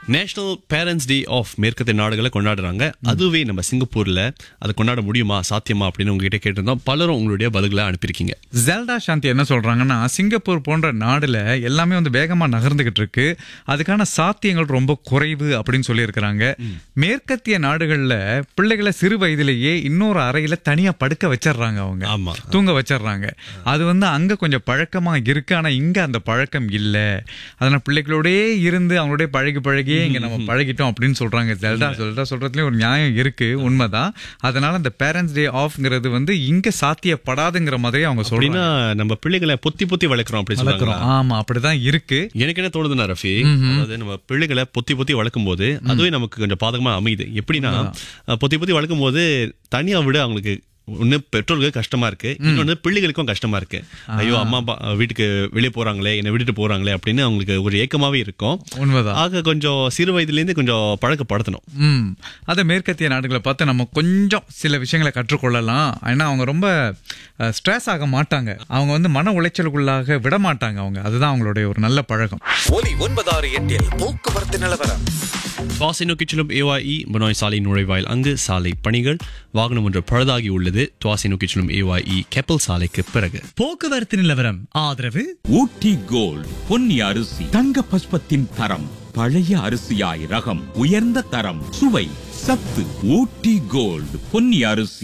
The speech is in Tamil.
நேஷனல் பேரண்ட்ஸ் டே ஆஃப் மேற்கத்திய நாடுகளை கொண்டாடுறாங்க அதுவே நம்ம சிங்கப்பூர்ல அதை கொண்டாட முடியுமா சாத்தியமா அப்படின்னு உங்ககிட்ட கேட்டிருந்தோம் பலரும் உங்களுடைய பதில்களை அனுப்பியிருக்கீங்க ஜெல்டா சாந்தி என்ன சொல்றாங்கன்னா சிங்கப்பூர் போன்ற நாடுல எல்லாமே வந்து வேகமா நகர்ந்துகிட்டு இருக்கு அதுக்கான சாத்தியங்கள் ரொம்ப குறைவு அப்படின்னு சொல்லியிருக்கிறாங்க மேற்கத்திய நாடுகள்ல பிள்ளைகளை சிறு வயதிலேயே இன்னொரு அறையில தனியா படுக்க வச்சிடுறாங்க அவங்க ஆமா. தூங்க வச்சிடுறாங்க அது வந்து அங்க கொஞ்சம் பழக்கமா இருக்கு ஆனா இங்க அந்த பழக்கம் இல்ல அதனால பிள்ளைகளோடயே இருந்து அவங்களோடய பழகி பழகியே இங்க நம்ம பழகிட்டோம் அப்படின்னு சொல்றாங்க ஜெல்டா ஜெல்டா சொல்றதுலயும் ஒரு நியாயம் இருக்கு உண்மைதான் அதனால அந்த பேரண்ட்ஸ் டே ஆஃப்ங்கிறது வந்து இங்க சாத்தியப்படாதுங்கிற மாதிரி அவங்க சொல்றாங்க அப்படின்னா நம்ம பிள்ளைகளை பொத்தி பொத்தி வளர்க்குறோம் அப்படி சொல்றாங்க ஆமா அப்படிதான் இருக்கு எனக்கு என்ன தோணுதுன்னா ரஃபி அதாவது நம்ம பிள்ளைகளை பொத்தி பொத்தி வளர்க்கும் போது அதுவே நமக்கு கொஞ்சம் பாதகமா அமையுது எப்படின்னா அஹ், பொத்தி பொத்தி வளர்க்கும் போது தனியா விட அவங்களுக்கு ஒண்ணு பெற்றோர்களுக்கு கஷ்டமா இருக்கு இன்னொன்னு பிள்ளைகளுக்கும் கஷ்டமா இருக்கு ஐயோ அம்மா அப்பா வீட்டுக்கு வெளியே போறாங்களே என்னை விட்டுட்டு போறாங்களே அப்படின்னு அவங்களுக்கு ஒரு ஏக்கமாவே இருக்கும் உண்மைதான் ஆக கொஞ்சம் சிறு வயதுல இருந்து கொஞ்சம் பழக்கப்படுத்தணும் ம் அதை மேற்கத்திய நாடுகளை பார்த்து நம்ம கொஞ்சம் சில விஷயங்களை கற்றுக்கொள்ளலாம் ஏன்னா அவங்க ரொம்ப ஸ்ட்ரெஸ் ஆக மாட்டாங்க அவங்க வந்து மன உளைச்சலுக்குள்ளாக விட மாட்டாங்க அவங்க அதுதான் அவங்களுடைய ஒரு நல்ல பழக்கம் ஒலி ஒன்பதாறு எட்டில் போக்குவரத்து நிலவரம் துவாசை நோக்கி செல்லும் ஏவாஇ பனோய் சாலை நுழைவாயில் அங்கு சாலை பணிகள் வாகனம் ஒன்று பழுதாகி உள்ளது துவாசை நோக்கி செல்லும் ஏவாஇ கெப்பல் சாலைக்கு பிறகு போக்குவரத்து நிலவரம் ஆதரவு ஊட்டி கோல்ட் பொன்னி அரிசி தங்க பஸ்பத்தின் தரம் பழைய அரிசியாய் ரகம் உயர்ந்த தரம் சுவை சத்து ஊட்டி கோல்ட் பொன்னி அரிசி